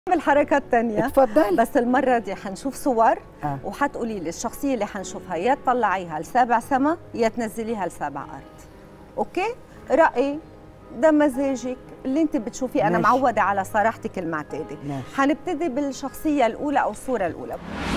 نعمل حركات تانية اتفضلي بس المرة دي حنشوف صور آه. وحتقولي لي الشخصية اللي حنشوفها يا تطلعيها لسابع سما يا تنزليها لسابع أرض أوكي؟ رأي ده مزاجك اللي انت بتشوفيه انا ماشي. معوده على صراحتك المعتاده ماشي. حنبتدي بالشخصيه الاولى او الصوره الاولى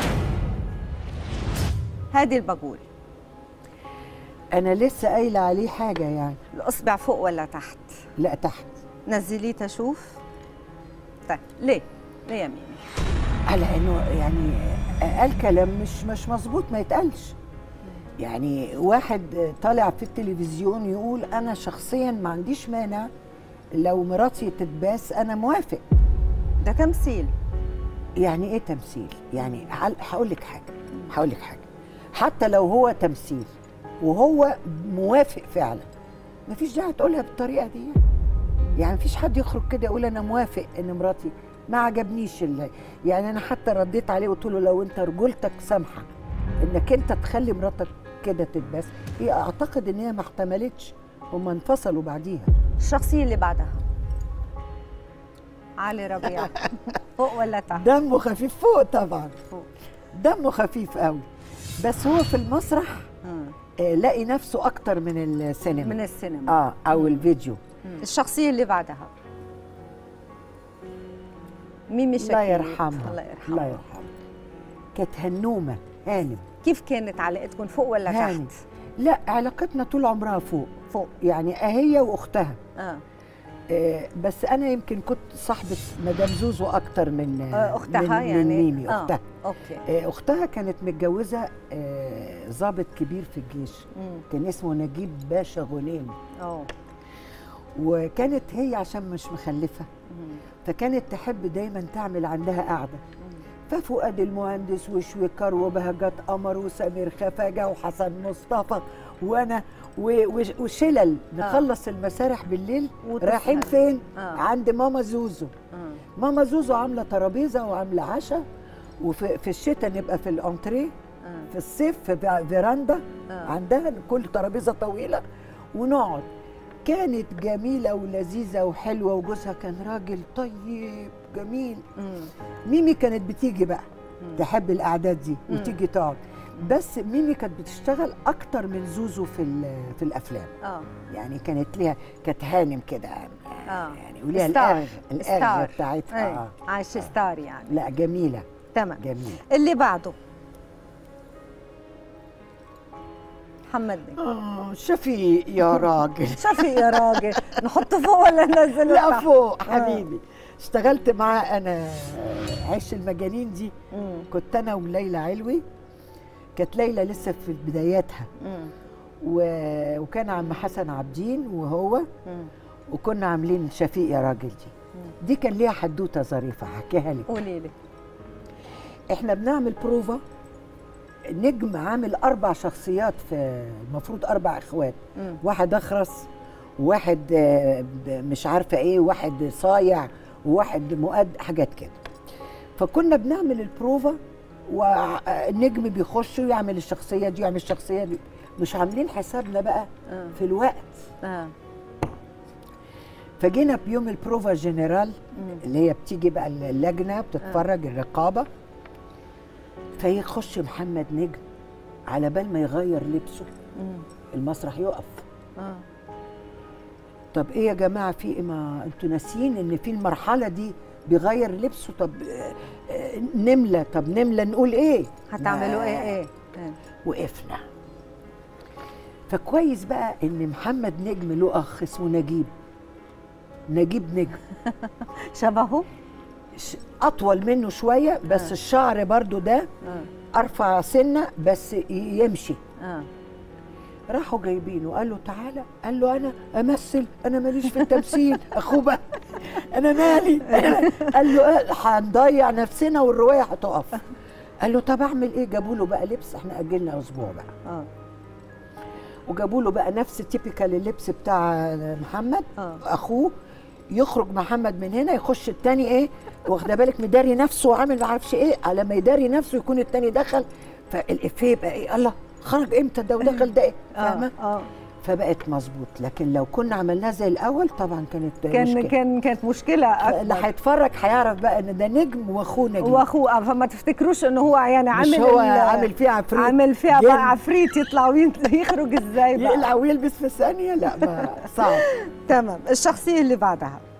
هذه البقول انا لسه قايله عليه حاجه يعني الاصبع فوق ولا تحت لا تحت نزليه تشوف طيب ليه ليه يا ميمي على انه يعني قال كلام مش مش مظبوط ما يتقالش يعني واحد طالع في التلفزيون يقول انا شخصيا ما عنديش مانع لو مراتي تتباس انا موافق ده تمثيل يعني ايه تمثيل يعني هقول لك حاجه هقول لك حاجه حتى لو هو تمثيل وهو موافق فعلا مفيش داعي تقولها بالطريقه دي يعني مفيش حد يخرج كده يقول انا موافق ان مراتي ما عجبنيش اللي يعني انا حتى رديت عليه وقلت له لو انت رجولتك سامحه انك انت تخلي مراتك كده تتباس هي اعتقد ان هي ما احتملتش هم انفصلوا بعديها الشخصيه اللي بعدها علي ربيع فوق ولا تحت دمه خفيف فوق طبعا فوق دمه خفيف قوي بس هو في المسرح مم. آه، لاقي نفسه اكتر من السينما من السينما اه او الفيديو مم. الشخصيه اللي بعدها ميمي شكيب الله يرحمها الله يرحمها الله يرحمها كانت هنومه هانم كيف كانت علاقتكم فوق ولا هانم. تحت لا علاقتنا طول عمرها فوق فوق يعني هي واختها اه آه بس انا يمكن كنت صاحبه مدام زوزو اكتر من آه، اختها من يعني من ميمي آه. اختها اوكي آه اختها كانت متجوزه آه، ضابط كبير في الجيش مم. كان اسمه نجيب باشا غنيم اه وكانت هي عشان مش مخلفه مم. فكانت تحب دايما تعمل عندها قعده ففؤاد المهندس وشويكار وبهجات قمر وسمير خفاجه وحسن مصطفى وانا و- و- وشلل نخلص المسارح بالليل وتسهر. رايحين فين؟ آه. عند ماما زوزو آه. ماما زوزو عامله ترابيزه وعامله عشاء وفي في الشتاء نبقى في الانتريه آه. في الصيف في في- فيراندا آه. عندها كل ترابيزه طويله ونقعد كانت جميله ولذيذه وحلوه وجوزها كان راجل طيب جميل مم. ميمي كانت بتيجي بقى مم. تحب الاعداد دي مم. وتيجي تقعد بس ميمي كانت بتشتغل اكتر من زوزو في ال- في الافلام اه يعني كانت ليها كانت هانم كده اه يعني وليها ستار. الاغ الاغ ستار. بتاعتها ايه آه. عايش ستار يعني لا جميله تمام جميله اللي بعده محمد نجم. اه شفيق يا راجل شوفي يا راجل نحطه فوق ولا ننزله لا تحت؟ فوق آه. حبيبي اشتغلت معاه انا عش المجانين دي مم. كنت انا وليلى علوي كانت ليلى لسه في بداياتها مم. و... وكان عم حسن عابدين وهو مم. وكنا عاملين شفيق يا راجل دي دي كان ليها حدوته ظريفه هحكيها لك قولي لي احنا بنعمل بروفا نجم عامل اربع شخصيات في المفروض اربع اخوات مم. واحد اخرس وواحد آه، ب- مش عارفه ايه وواحد صايع وواحد مؤد حاجات كده فكنا بنعمل البروفا والنجم بيخش ويعمل الشخصيه دي ويعمل الشخصيه دي مش عاملين حسابنا بقى آه. في الوقت اه فجينا بيوم البروفا جنرال مم. اللي هي بتيجي بقى اللجنه بتتفرج الرقابه فيخش محمد نجم على بال ما يغير لبسه مم. المسرح يقف اه طب ايه يا جماعه في ايه ما انتوا ناسيين ان في المرحله دي بيغير لبسه طب آه، آه، نمله طب نمله نقول ايه هتعملوا ما- ايه ايه آه. وقفنا فكويس بقى ان محمد نجم له اخ اسمه نجيب نجيب نجم شبهه ش- اطول منه شويه بس آه. الشعر برضو ده اه ارفع سنه بس ي- يمشي اه راحوا جايبينه قال له تعالى قال له انا امثل انا ماليش في التمثيل اخوه بقى انا مالي قال له آه، هنضيع نفسنا والروايه هتقف قال له طب اعمل ايه جابوا له بقى لبس احنا اجلنا اسبوع بقى اه وجابوا له بقى نفس تيبيكال اللبس بتاع محمد آه. اخوه يخرج محمد من هنا يخش التاني ايه واخده بالك مداري نفسه وعامل ما اعرفش ايه على ما يداري نفسه يكون التاني دخل فالافيه يبقى ايه الله خرج امتى ده ودخل ده ايه فاهمه اه اه فبقت مظبوط لكن لو كنا عملناه زي الاول طبعا كانت كان مشكلة. كان كانت مشكله اللي اكبر هيتفرج هيعرف بقى ان ده نجم واخوه نجم واخوه فما تفتكروش انه هو يعني عامل مش هو ال- عامل فيها عفريت عامل فيها جن. بقى عفريت يطلع ويخرج ازاي بقى يقلع ويلبس في ثانيه لا ما صعب تمام الشخصيه اللي بعدها